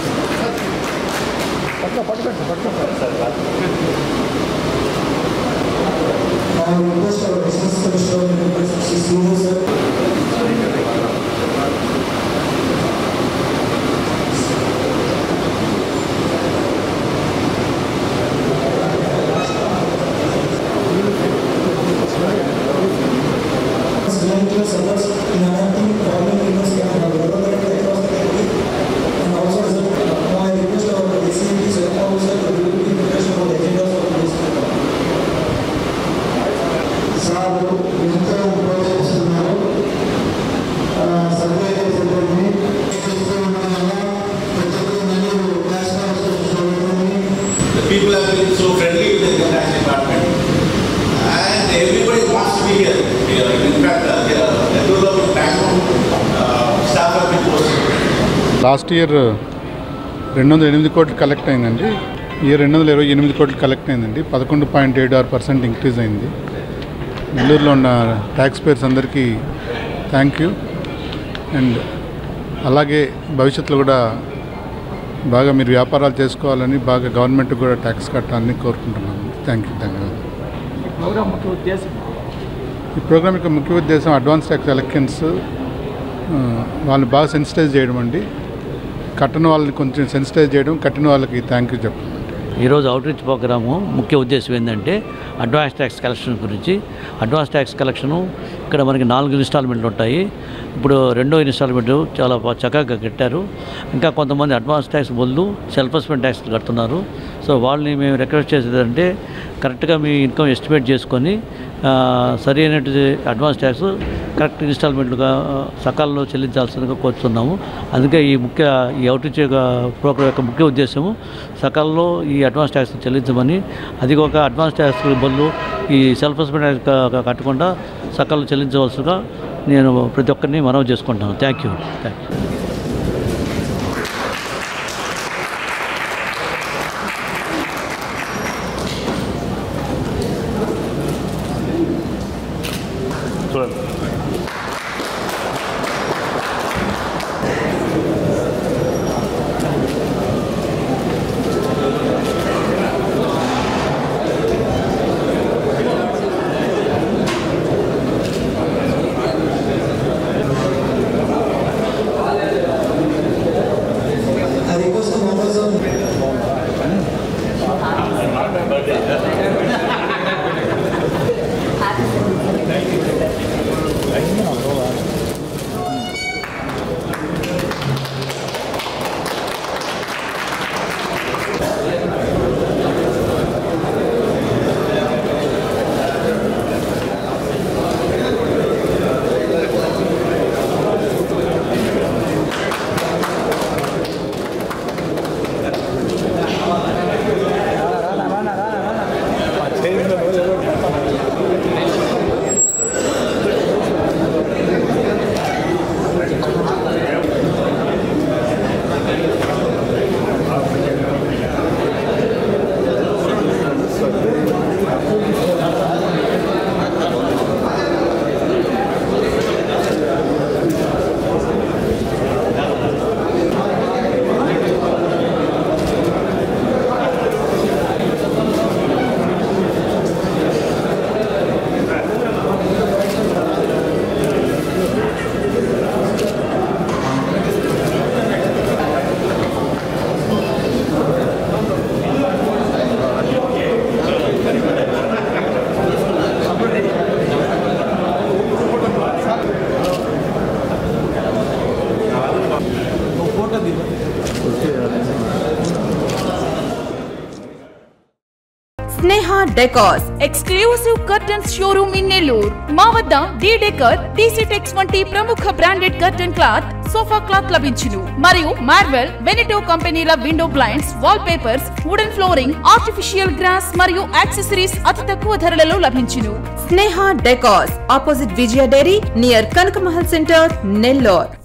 I request our business commissioner, Mr. Sridhar sir. Relentless efforts in enacting foreign leaders can have relevant across the country. And also, as a- I request our ACMP sector officer to review the preparation of the agenda for today's program. Sir ఎంతో ఉపయోగిస్తున్నారు ఆ, survey చేసేటప్పుడు చేస్తూ ఉండడం వల్ల ప్రతి ఒక్కరు మళ్ళీ క్లాస్ చూసుకుంటుంది The people have been so friendly with the tax department. And everybody wants to be here. Here, In fact, uh, there are a total of tax uh, staff have been posted. Last year రెండు వందల ఎనిమిది కోట్లు collect అయిందండి ఈ year రెండు వందల ఇరవై ఎనిమిది కోట్లు కలెక్ట్ అయిందండి పదకొండు పాయింట్ ఏడు ఆరు పర్సెంట్ ఇంక్రీజ్ అయింది నెల్లూరులో ఉన్న ట్యాక్స్ పేర్స్ అందరికీ థ్యాంక్ యూ అండ్ అలాగే భవిష్యత్తులో కూడా బాగా మీరు వ్యాపారాలు చేసుకోవాలని బాగా గవర్నమెంట్ కూడా ట్యాక్స్ కట్టాలని కోరుకుంటున్నాను థ్యాంక్ యూ ధన్యవాదాలు ఈ ప్రోగ్రామ్ యొక్క ముఖ్య ఉద్దేశం అడ్వాన్స్ ట్యాక్స్ ఎలక్షన్స్ వాళ్ళు బాగా సెన్సిటైజ్ చేయడం అండి కట్టని వాళ్ళని కొంచెం సెన్సిటైజ్ చేయడం కట్టిన వాళ్ళకి థ్యాంక్ యూ చెప్పడం ఈరోజు అవుట్రీచ్ ప్రోగ్రాము ముఖ్య ఉద్దేశం ఏంటంటే అడ్వాన్స్ ట్యాక్స్ కలెక్షన్ గురించి అడ్వాన్స్ ట్యాక్స్ కలెక్షను ఇక్కడ మనకి నాలుగు ఇన్స్టాల్మెంట్లు ఉంటాయి ఇప్పుడు రెండో ఇన్స్టాల్మెంట్ చాలా బా- చక్కగా కట్టారు ఇంకా కొంతమంది అడ్వాన్స్ ట్యాక్స్ బదులు సెల్ఫ్ అసెస్మెంట్ ట్యాక్స్ కడుతున్నారు సో వాళ్ళని మేము రిక్వెస్ట్ చేసేది అంటే కరెక్ట్గా మీ ఇన్కమ్ ఎస్టిమేట్ చేసుకొని ఆ, సరి అయినట్టు అడ్వాన్స్ ట్యాక్స్ కరెక్ట్ ఇన్స్టాల్మెంట్లుగా ఆ, సకాలంలో చెల్లించాల్సిందిగా కోరుతున్నాము అందుకే ఈ ముఖ్య ఈ అవుట్రీచ్ ప్రోగ్రాం యొక్క ముఖ్య ఉద్దేశము సకాలంలో ఈ అడ్వాన్స్ ట్యాక్స్ చెల్లించమని అది ఒక అడ్వాన్స్ ట్యాక్స్ బదులు ఈ సెల్ఫ్ అసెస్మెంట్ ట్యాక్స్ క- కట్టకుండా సకాలంలో చెల్లించవలసిగా నేను ప్రతి ఒక్కరిని మనవి చేసుకుంటాను thank you thank you I request the members of Sneha decors exclusive curtains showroom in Nellore మా వద్ద డి డెకర్ టీసీ టెక్స్ వంటి ప్రముఖ branded curtain cloth sofa cloth లభించును మరియు మార్వెల్ వెనిటో కంపెనీల window blinds wallpapers wooden flooring artificial grass మరియు accessories అతి తక్కువ ధరలలో లభించును Sneha decors opposite Vijaya dairy near Kanakamahal centre Nellore